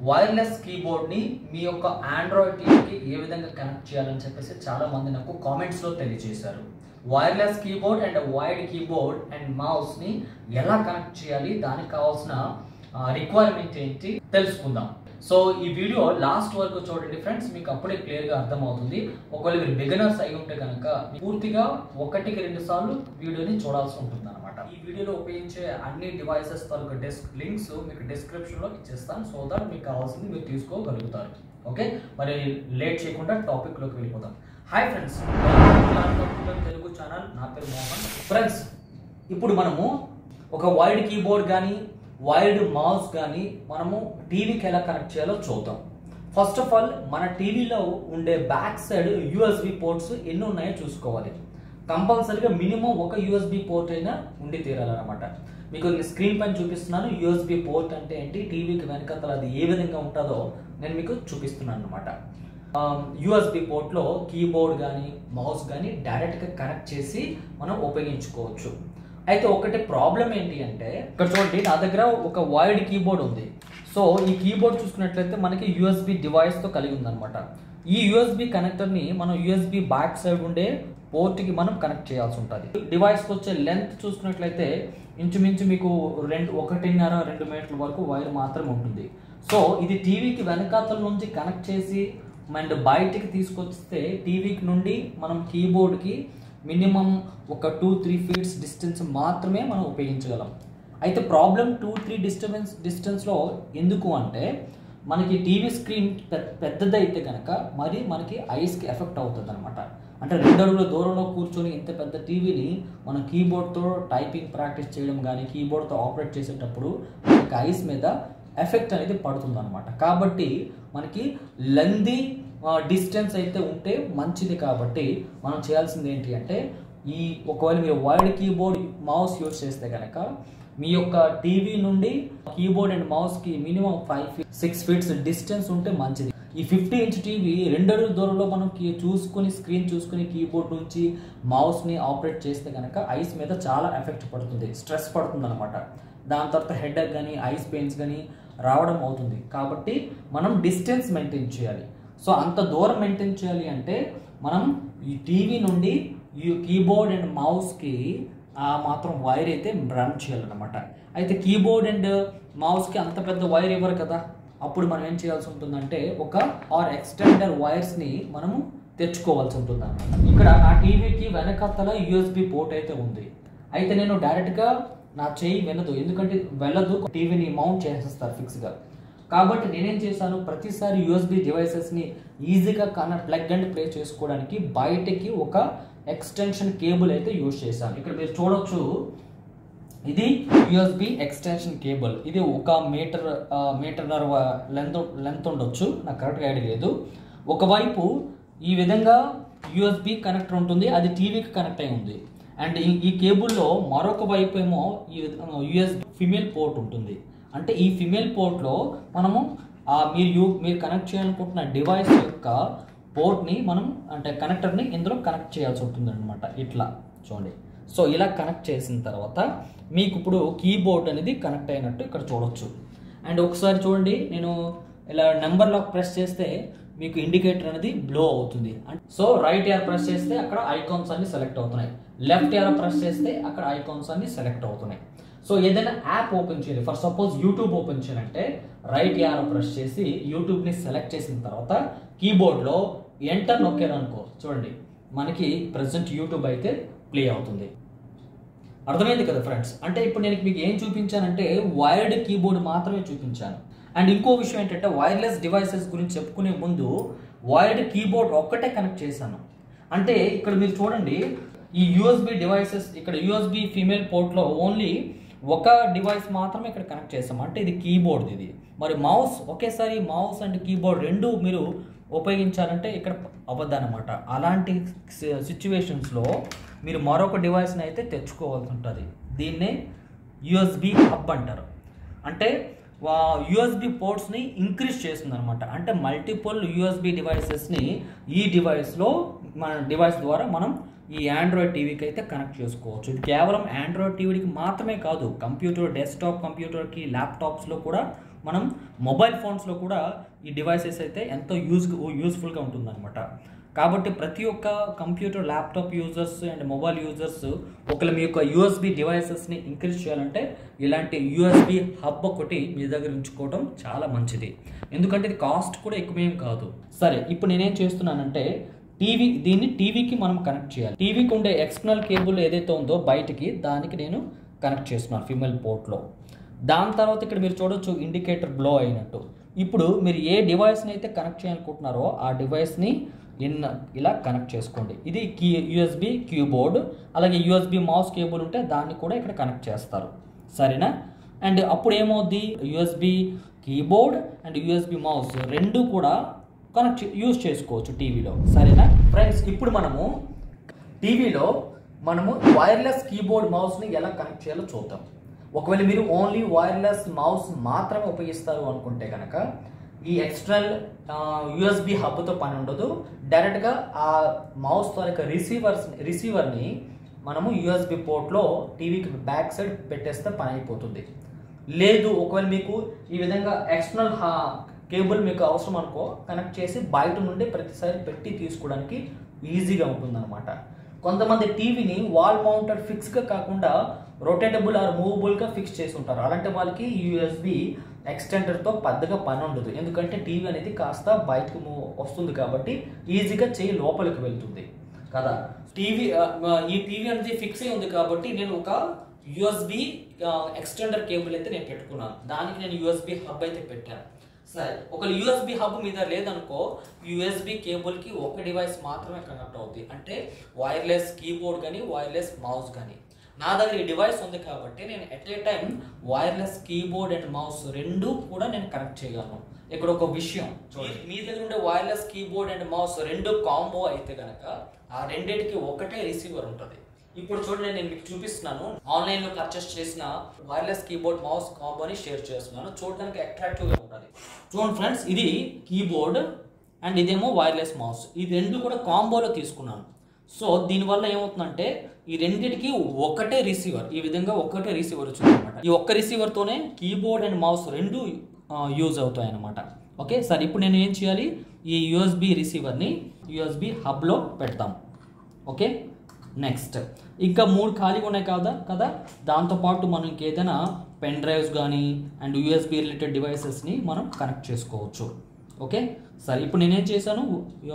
Wireless కీబోర్డ్ని మీ యొక్క Android టీవీకి ఏ విధంగా కనెక్ట్ చేయాలని చెప్పేసి చాలా మంది నాకు కామెంట్స్లో తెలియజేశారు wireless keyboard and wired keyboard and మౌస్ని ఎలా కనెక్ట్ చేయాలి దానికి కావాల్సిన రిక్వైర్మెంట్ ఏంటి తెలుసుకుందాం సో ఈ వీడియో లాస్ట్ వరకు చూడండి ఫ్రెండ్స్ మీకు అప్పుడే క్లియర్గా అర్థమవుతుంది ఒకవేళ మీరు బిగినర్స్ అయి ఉంటే కనుక పూర్తిగా ఒకటికి రెండు సార్లు వీడియోని చూడాల్సి ఉంటుంది అనమాట ఈ వీడియోలో ఉపయోగించే అన్ని డివైసెస్ తాలూకు డెస్క్ లింక్స్ మీకు డిస్క్రిప్షన్లో ఇచ్చేస్తాను సో దట్ మీకు కావాల్సింది మీరు తీసుకోగలుగుతారు ఓకే మరి లేట్ చేయకుండా టాపిక్లోకి వెళ్ళిపోతాం హాయ్ ఫ్రెండ్స్ తెలుగు ఛానల్ నా పేరు మోహన్ ఫ్రెండ్స్ ఇప్పుడు మనము ఒక వైడ్ కీబోర్డ్ కానీ వైడ్ మౌస్ కానీ మనము టీవీకి ఎలా కనెక్ట్ చేయాలో చూద్దాం ఫస్ట్ ఆఫ్ ఆల్ మన టీవీలో ఉండే బ్యాక్ సైడ్ యూఎస్బి పోర్ట్స్ ఎన్ని ఉన్నాయో చూసుకోవాలి కంపల్సరీగా మినిమం ఒక యూఎస్బి పోర్ట్ అయినా ఉండి తీరాలన్నమాట మీకు స్క్రీన్ పైన చూపిస్తున్నాను యూఎస్బి పోర్ట్ అంటే ఏంటి టీవీకి వెనకాతల అది ఏ విధంగా ఉంటుందో నేను మీకు చూపిస్తున్నాను అనమాట యూఎస్బి పోర్ట్లో కీబోర్డ్ కానీ మౌస్ కానీ డైరెక్ట్గా కనెక్ట్ చేసి మనం ఉపయోగించుకోవచ్చు అయితే ఒకటి ప్రాబ్లం ఏంటి అంటే ఇక్కడ చూడండి నా దగ్గర ఒక వైడ్ కీబోర్డ్ ఉంది సో ఈ కీబోర్డ్ చూసుకున్నట్లయితే మనకి యూఎస్బి డివైస్తో కలిగి ఉందన్నమాట ఈ యూఎస్బి కనెక్టర్ని మనం యూఎస్బి బ్యాక్ సైడ్ ఉండే పోర్ట్కి మనం కనెక్ట్ చేయాల్సి ఉంటుంది డివైస్కి వచ్చే లెంత్ చూసుకున్నట్లయితే ఇంచుమించు మీకు రెండు ఒకటిన్నర రెండు మీటర్ల వరకు వైర్ మాత్రమే ఉంటుంది సో ఇది టీవీకి వెనకాతల నుంచి కనెక్ట్ చేసి అండ్ బయటికి తీసుకొస్తే టీవీకి నుండి మనం కీబోర్డ్కి మినిమం ఒక టూ త్రీ ఫీట్స్ డిస్టెన్స్ మాత్రమే మనం ఉపయోగించగలం అయితే ప్రాబ్లం టూ త్రీ డిస్టర్బెన్స్ డిస్టెన్స్లో ఎందుకు అంటే మనకి టీవీ స్క్రీన్ పెద్దదైతే కనుక మరి మనకి ఐస్కి ఎఫెక్ట్ అవుతుంది అనమాట అంటే రెండు అడుగుల దూరంలో కూర్చొని ఇంత పెద్ద టీవీని మనం కీబోర్డ్తో టైపింగ్ ప్రాక్టీస్ చేయడం కానీ కీబోర్డ్తో ఆపరేట్ చేసేటప్పుడు మనకి ఐస్ మీద ఎఫెక్ట్ అనేది పడుతుంది అనమాట కాబట్టి మనకి లెందీ డిస్టెన్స్ అయితే ఉంటే మంచిది కాబట్టి మనం చేయాల్సింది ఏంటి అంటే ఈ ఒకవేళ మీరు వైడ్ కీబోర్డ్ మౌస్ యూజ్ చేస్తే కనుక మీ యొక్క టీవీ నుండి కీబోర్డ్ అండ్ మౌస్కి minimum five feet six feets distance ఉంటే మంచిది ఈ ఫిఫ్టీ ఇంచ్ టీవీ రెండు అడుగుల దూరంలో మనం చూసుకుని స్క్రీన్ చూసుకుని కీబోర్డ్ నుంచి మౌస్ని ఆపరేట్ చేస్తే కనుక ఐస్ మీద చాలా ఎఫెక్ట్ పడుతుంది స్ట్రెస్ పడుతుంది అనమాట దాని తర్వాత హెడ్ కానీ ఐస్ పెయిన్స్ కానీ రావడం అవుతుంది కాబట్టి మనం డిస్టెన్స్ మెయింటైన్ చేయాలి సో అంత దూరం మెయింటైన్ చేయాలి అంటే మనం ఈ టీవీ నుండి ఈ కీబోర్డ్ అండ్ మౌస్కి ఆ మాత్రం వైర్ అయితే రన్ చేయాలన్నమాట అయితే కీబోర్డ్ అండ్ మౌస్కి అంత పెద్ద వైర్ ఇవ్వరు కదా అప్పుడు మనం ఏం చేయాల్సి ఉంటుందంటే ఒక ఆర్ ఎక్స్టెండర్ వైర్స్ని మనము తెచ్చుకోవాల్సి ఉంటుంది అనమాట ఇక్కడ నా టీవీకి వెనకత్తల యూఎస్బి పోర్ట్ అయితే ఉంది అయితే నేను డైరెక్ట్గా నా చేయి వినదు ఎందుకంటే వెళ్ళదు టీవీని మౌంట్ చేసేస్తారు ఫిక్స్గా కాబట్టి నేనేం చేశాను ప్రతిసారి యూఎస్బి డివైసెస్ని ఈజీగా కన ప్లగ్ అండ్ ప్లే చేసుకోవడానికి బయటకి ఒక ఎక్స్టెన్షన్ కేబుల్ అయితే యూజ్ చేశాను ఇక్కడ మీరు చూడొచ్చు ఇది యూఎస్బి ఎక్స్టెన్షన్ కేబుల్ ఇది ఒక మీటర్ మీటర్నర లెంత్ లెంత్ ఉండొచ్చు నాకు కరెక్ట్గా ఐడియా లేదు ఒకవైపు ఈ విధంగా యూఎస్బి కనెక్టర్ ఉంటుంది అది టీవీకి కనెక్ట్ అయి ఉంది అండ్ ఈ ఈ కేబుల్లో మరొక వైపు ఏమో ఈ యూఎస్బి ఫిమేల్ పోర్ట్ ఉంటుంది అంటే ఈ ఫిమేల్ పోర్ట్లో మనము మీరు యూ మీరు కనెక్ట్ చేయాలనుకుంటున్న డివైస్ యొక్క పోర్ట్ని మనం అంటే కనెక్టర్ని ఇందులో కనెక్ట్ చేయాల్సి ఉంటుంది అనమాట ఇట్లా చూడండి సో ఇలా కనెక్ట్ చేసిన తర్వాత మీకు ఇప్పుడు కీబోర్డ్ అనేది కనెక్ట్ అయినట్టు ఇక్కడ చూడొచ్చు అండ్ ఒకసారి చూడండి నేను ఇలా నెంబర్ లాక్ ప్రెస్ చేస్తే మీకు ఇండికేటర్ అనేది బ్లో అవుతుంది సో రైట్ ఇయర్ ప్రెస్ చేస్తే అక్కడ ఐకాన్స్ అన్ని సెలెక్ట్ అవుతున్నాయి లెఫ్ట్ ఇయర్ ప్రెస్ చేస్తే అక్కడ ఐకాన్స్ అన్ని సెలెక్ట్ అవుతున్నాయి సో ఏదైనా యాప్ ఓపెన్ చేయాలి ఫర్ సపోజ్ యూట్యూబ్ ఓపెన్ చేయాలంటే రైట్ యారో ప్రెస్ చేసి యూట్యూబ్ని సెలెక్ట్ చేసిన తర్వాత కీబోర్డ్లో ఎంటర్ నొక్కారు అనుకో చూడండి మనకి ప్రజెంట్ యూట్యూబ్ అయితే ప్లే అవుతుంది అర్థమైంది కదా ఫ్రెండ్స్ అంటే ఇప్పుడు నేను మీకు ఏం చూపించానంటే వైర్డ్ కీబోర్డ్ మాత్రమే చూపించాను అండ్ ఇంకో విషయం ఏంటంటే వైర్లెస్ డివైసెస్ గురించి చెప్పుకునే ముందు వైర్డ్ కీబోర్డ్ ఒక్కటే కనెక్ట్ చేశాను అంటే ఇక్కడ మీరు చూడండి ఈ యూఎస్బి డివైసెస్ ఇక్కడ యూఎస్బి ఫీమేల్ పోర్ట్లో ఓన్లీ ఒక డివైస్ మాత్రమే ఇక్కడ కనెక్ట్ చేస్తాం అంటే ఇది కీబోర్డ్ ఇది మరి మౌస్ ఒకేసారి మౌస్ అండ్ కీబోర్డ్ రెండు మీరు ఉపయోగించాలంటే ఇక్కడ అబద్ధనమాట అలాంటి సిచ్యువేషన్స్లో మీరు మరొక డివైస్ని అయితే తెచ్చుకోవాల్సి ఉంటుంది దీన్నే యూఎస్బి హబ్ అంటారు అంటే యూఎస్బి పోర్ట్స్ని ఇంక్రీజ్ చేస్తుంది అనమాట అంటే మల్టిపుల్ యూఎస్బి డివైసెస్ని ఈ డివైస్లో మన డివైస్ ద్వారా మనం ఈ ఆండ్రాయిడ్ టీవీకి అయితే కనెక్ట్ చేసుకోవచ్చు ఇది కేవలం ఆండ్రాయిడ్ టీవీకి మాత్రమే కాదు కంప్యూటర్ డెస్క్టాప్ కంప్యూటర్కి ల్యాప్టాప్స్లో కూడా మనం మొబైల్ ఫోన్స్లో కూడా ఈ డివైసెస్ అయితే ఎంతో యూజ్ యూస్ఫుల్గా ఉంటుందన్నమాట కాబట్టి ప్రతి ఒక్క computer laptop users and mobile users ఒకవేళ మీ యొక్క యూఎస్బి డివైసెస్ని ఇంక్రీజ్ చేయాలంటే ఇలాంటి యూఎస్బి హబ్ ఒకటి మీ దగ్గర ఉంచుకోవడం చాలా మంచిది ఎందుకంటే ఇది కాస్ట్ కూడా ఎక్కువేం కాదు సరే ఇప్పుడు నేనేం చేస్తున్నానంటే టీవీ దీన్ని టీవీకి మనం కనెక్ట్ చేయాలి టీవీకి ఉండే ఎక్స్టర్నల్ కేబుల్ ఏదైతే ఉందో బయటికి దానికి నేను కనెక్ట్ చేస్తున్నాను ఫీమేల్ పోర్ట్లో దాని తర్వాత ఇక్కడ మీరు చూడొచ్చు ఇండికేటర్ బ్లో అయినట్టు ఇప్పుడు మీరు ఏ డివైస్ని అయితే కనెక్ట్ చేయాలనుకుంటున్నారో ఆ డివైస్ని ఇన్ ఇలా కనెక్ట్ చేసుకోండి ఇది కీ యూఎస్బి కీబోర్డ్ అలాగే యూఎస్బి మౌస్ కేబుల్ ఉంటే దాన్ని కూడా ఇక్కడ కనెక్ట్ చేస్తారు సరేనా అండ్ అప్పుడు ఏమవుద్ది USB keyboard and USB mouse రెండు కూడా కనెక్ట్ యూజ్ చేసుకోవచ్చు టీవీలో సరేనా ఫ్రెండ్స్ ఇప్పుడు మనము టీవీలో మనము వైర్లెస్ కీబోర్డ్ మౌస్ని ఎలా కనెక్ట్ చేయాలో చూద్దాం ఒకవేళ మీరు ఓన్లీ వైర్లెస్ మౌస్ మాత్రమే ఉపయోగిస్తారు అనుకుంటే కనుక ఈ ఎక్స్టర్నల్ యూఎస్బి హబ్తో పని ఉండదు డైరెక్ట్గా ఆ మౌస్ తాలూకా రిసీవర్స్ రిసీవర్ని మనము యూఎస్బి పోర్ట్లో టీవీకి బ్యాక్ సైడ్ పెట్టేస్తే పని అయిపోతుంది లేదు ఒకవేళ మీకు ఈ విధంగా ఎక్స్టర్నల్ కేబుల్ మీకు అవసరం అనుకో కనెక్ట్ చేసి బయట నుండి ప్రతిసారి పెట్టి తీసుకోవడానికి ఈజీగా ఉంటుందన్నమాట కొంతమంది టీవీని వాల్ మౌంటెడ్ ఫిక్స్గా కాకుండా రొటేటబుల్ ఆర్ మూవబుల్గా ఫిక్స్ చేసి ఉంటారు అలాంటి వాళ్ళకి యూఎస్బి ఎక్స్టెండర్తో పెద్దగా పని ఉండదు ఎందుకంటే టీవీ అనేది కాస్త బయటకు మూవ్ వస్తుంది కాబట్టి ఈజీగా చేయి లోపలికి వెళ్తుంది కదా టీవీ ఈ టీవీ అనేది ఫిక్స్ అయి ఉంది కాబట్టి నేను ఒక యూఎస్బి ఎక్స్టెండర్ కేబుల్ అయితే నేను పెట్టుకున్నాను దానికి నేను యూఎస్బి హబ్ అయితే పెట్టాను సరే ఒక యూఎస్బి హబ్ మీద లేదనుకో యూఎస్బి కేబుల్కి ఒక డివైస్ మాత్రమే కనెక్ట్ అవుతుంది అంటే వైర్లెస్ కీబోర్డ్ కానీ వైర్లెస్ మౌస్ కానీ నా దగ్గర ఈ డివైస్ ఉంది కాబట్టి నేను at a time wireless keyboard and mouse రెండు కూడా నేను కనెక్ట్ చేయగలను ఇక్కడ ఒక విషయం చూడండి మీ దగ్గర ఉండే వైర్లెస్ కీబోర్డ్ అండ్ మౌస్ రెండు కాంబో అయితే కనుక ఆ రెండింటికి ఒకటే రిసీవర్ ఉంటుంది ఇప్పుడు చూడండి నేను మీకు చూపిస్తున్నాను ఆన్లైన్లో పర్చేస్ చేసిన వైర్లెస్ కీబోర్డ్ మౌస్ కాంబోని షేర్ చేస్తున్నాను చూడడానికి అట్రాక్టివ్గా ఉంటుంది చూడండి ఫ్రెండ్స్ ఇది కీబోర్డ్ అండ్ ఇదేమో వైర్లెస్ మౌస్ ఈ రెండు కూడా కాంబోలో తీసుకున్నాను సో దీనివల్ల ఏమవుతుందంటే ఈ రెండింటికి ఒకటే రిసీవర్ ఈ విధంగా ఒకటే రిసీవర్ వచ్చింది అనమాట ఈ ఒక్క రిసీవర్తోనే కీబోర్డ్ అండ్ మౌస్ రెండు యూజ్ అవుతాయి అనమాట ఓకే సరే ఇప్పుడు నేను ఏం చేయాలి ఈ యూఎస్బి రిసీవర్ని యూఎస్బి హబ్లో పెడతాం ఓకే నెక్స్ట్ ఇంకా మూడు ఖాళీగా ఉన్నాయి కదా కదా దాంతోపాటు మనం ఇంకేదైనా పెన్ డ్రైవ్స్ కానీ అండ్ యూఎస్బి రిలేటెడ్ డివైసెస్ని మనం కనెక్ట్ చేసుకోవచ్చు ఓకే సరే ఇప్పుడు నేనేం చేశాను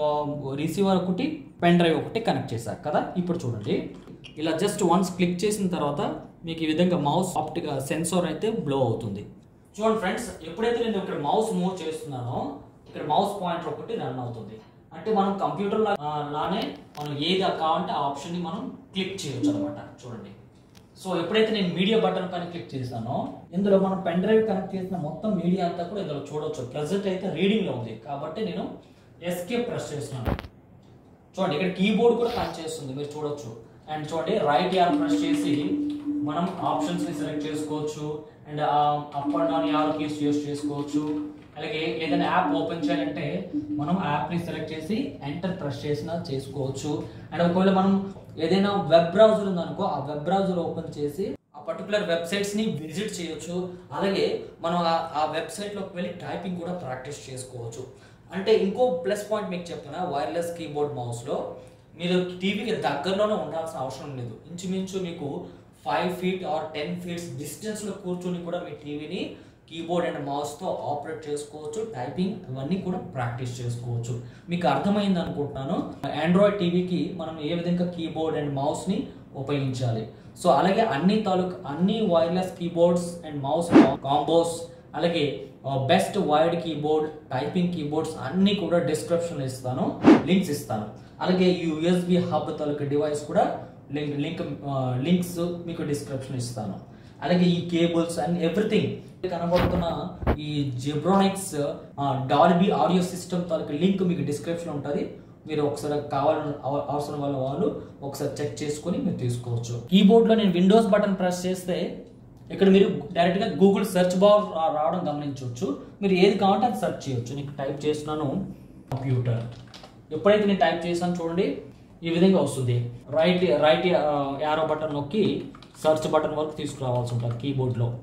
రిసీవర్ ఒకటి పెన్ డ్రైవ్ ఒకటి కనెక్ట్ చేశాను కదా ఇప్పుడు చూడండి ఇలా జస్ట్ వన్స్ క్లిక్ చేసిన తర్వాత మీకు ఈ విధంగా మౌస్ ఆప్టిక్ సెన్సార్ అయితే బ్లో అవుతుంది చూడండి ఫ్రెండ్స్ ఎప్పుడైతే నేను ఇక్కడ మౌస్ మూవ్ చేస్తున్నానో ఇక్కడ మౌస్ పాయింటర్ ఒకటి రన్ అవుతుంది అంటే మనం కంప్యూటర్ లానే మనం ఏది కావాలంటే ఆ ఆప్షన్ని మనం క్లిక్ చేయొచ్చు అనమాట చూడండి సో ఎప్పుడైతే నేను మీడియా బటన్ పైన క్లిక్ చేశానో ఇందులో మనం పెన్ డ్రైవ్ కనెక్ట్ చేసిన మొత్తం మీడియా అంతా కూడా ఇందులో చూడొచ్చు ప్రజెంట్ అయితే రీడింగ్లో ఉంది కాబట్టి నేను ఎస్కేప్ ప్రెస్ చేస్తున్నాను చూడండి ఇక్కడ కీబోర్డ్ కూడా కనెక్ట్ చేస్తుంది మీరు చూడొచ్చు అండ్ చూడండి రైట్ యార్ ప్రెస్ చేసి మనం ఆప్షన్స్ ని సెలెక్ట్ చేసుకోవచ్చు and up and down arrow keys use చేసుకోవచ్చు అలాగే ఏదైనా యాప్ ఓపెన్ చేయాలంటే మనం యాప్ ని సెలెక్ట్ చేసి ఎంటర్ ప్రెస్ చేసినా చేసుకోవచ్చు అండ్ ఒకవేళ మనం ఏదైనా వెబ్ బ్రౌజర్ ఉందనుకో ఆ వెబ్ బ్రౌజర్ ఓపెన్ చేసి ఆ పర్టికులర్ వెబ్సైట్స్ ని విజిట్ చేయొచ్చు అలాగే మనం ఆ- ఆ వెబ్సైట్ లోకి వెళ్ళి టైపింగ్ కూడా ప్రాక్టీస్ చేసుకోవచ్చు అంటే ఇంకో ప్లస్ పాయింట్ మీకు చెప్పిన వైర్లెస్ కీబోర్డ్ మౌస్ లో మీరు టీవీకి దగ్గరలోనే ఉండాల్సిన అవసరం లేదు ఇంచుమించు మీకు five feet or ten feets distance లో కూర్చొని కూడా మీ టీవీని కీబోర్డ్ అండ్ మౌస్ తో ఆపరేట్ చేసుకోవచ్చు టైపింగ్ ఇవన్నీ కూడా ప్రాక్టీస్ చేసుకోవచ్చు మీకు అర్థమైంది అనుకుంటున్నాను ఆండ్రాయిడ్ టీవీకి మనం ఏ విధంగా కీబోర్డ్ అండ్ మౌస్ ని ఉపయోగించాలి సో అలాగే అన్ని తాలూకు అన్ని wireless keyboards and mouse combos అలాగే best wired keyboard typing keyboards అన్ని కూడా డిస్క్రిప్షన్ ఇస్తాను లింక్స్ ఇస్తాను అలాగే ఈ యూఎస్బి హబ్ తాలూకు డివైస్ కూడా లింక్ లింక్ లింక్స్ మీకు డిస్క్రిప్షన్ ఇస్తాను అలాగే ఈ కేబుల్స్ అండ్ ఎవ్రీథింగ్ కనబడుతున్న ఈ జిబ్రానిక్స్ డాల్బీ ఆడియో సిస్టమ్ తాలూకు లింక్ మీకు డిస్క్రిప్షన్ ఉంటుంది మీరు ఒకసారి కావాలని అవ- అవసరం వల్ల వాళ్ళు ఒకసారి చెక్ చేసుకొని మీరు తీసుకోవచ్చు కీబోర్డ్లో నేను విండోస్ బటన్ ప్రెస్ చేస్తే ఇక్కడ మీరు డైరెక్ట్గా గూగుల్ సెర్చ్ బార్ రావడం గమనించవచ్చు మీరు ఏది కావాలంటే అది సెర్చ్ చేయొచ్చు నేను టైప్ చేస్తున్నాను కంప్యూటర్ ఎప్పుడైతే నేను టైప్ చేశాను చూడండి ఈ విధంగా వస్తుంది రైట్ రైట్ యారో బటన్ నొక్కి సెర్చ్ బటన్ వరకు తీసుకురావాల్సి ఉంటుంది కీబోర్డ్లో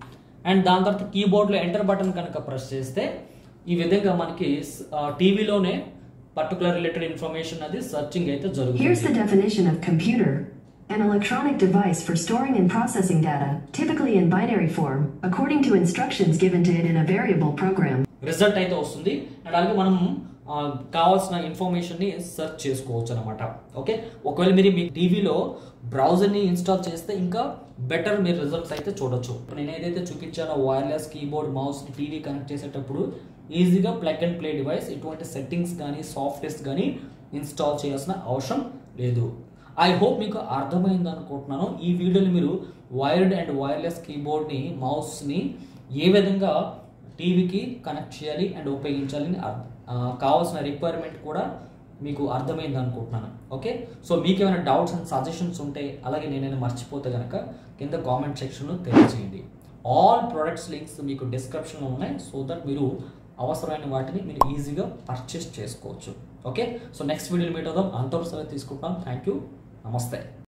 అండ్ దాని తర్వాత కీబోర్డ్లో ఎంటర్ బటన్ కనుక ప్రెస్ చేస్తే ఈ విధంగా మనకి టీవీలోనే పర్టికులర్ రిలేటెడ్ ఇన్ఫర్మేషన్ అది సర్చింగ్ అయితే Here's జరుగుతుంది the definition of computer. An electronic device for storing and processing data, typically in binary form, according to instructions given to it in a variable program. Result అయితే వస్తుంది and అలాగే మనం ఆ, కావాల్సిన information ని search చేసుకోవచ్చు అనమాట ఓకే ఒకవేళ మీరు మీ టీవీలో బ్రౌజర్ ని ఇన్స్టాల్ చేస్తే ఇంకా బెటర్ మీరు రిజల్ట్స్ అయితే చూడొచ్చు ఇప్పుడు నేను ఏదైతే చూపించానో wireless keyboard mouse TV connect చేసేటప్పుడు ఈజీగా ప్లగ్ అండ్ ప్లే డివైస్ ఎటువంటి సెట్టింగ్స్ కానీ సాఫ్ట్వేర్స్ కానీ ఇన్స్టాల్ చేయాల్సిన అవసరం లేదు ఐ హోప్ మీకు అర్థమైంది అనుకుంటున్నాను ఈ వీడియోని మీరు వైర్డ్ అండ్ వైర్లెస్ కీబోర్డ్ని మౌస్ని ఏ విధంగా టీవీకి కనెక్ట్ చేయాలి అండ్ ఉపయోగించాలని అర్థ- ఆ, కావాల్సిన రిక్వైర్మెంట్ కూడా మీకు అర్థమైంది అనుకుంటున్నాను ఓకే సో మీకు ఏమైనా డౌట్స్ అండ్ సజెషన్స్ ఉంటే అలాగే నేనైనా మర్చిపోతే కనుక కింద కామెంట్ సెక్షన్లో తెలియజేయండి ఆల్ ప్రొడక్ట్స్ లింక్స్ మీకు డిస్క్రిప్షన్లో ఉన్నాయి సో దట్ మీరు అవసరమైన వాటిని మీరు ఈజీగా పర్చేస్ చేసుకోవచ్చు ఓకే సో నెక్స్ట్ వీడియోలో మీట్ అవుదాం అంతవరకు సెలవు తీసుకుంటాం థ్యాంక్ యూ నమస్తే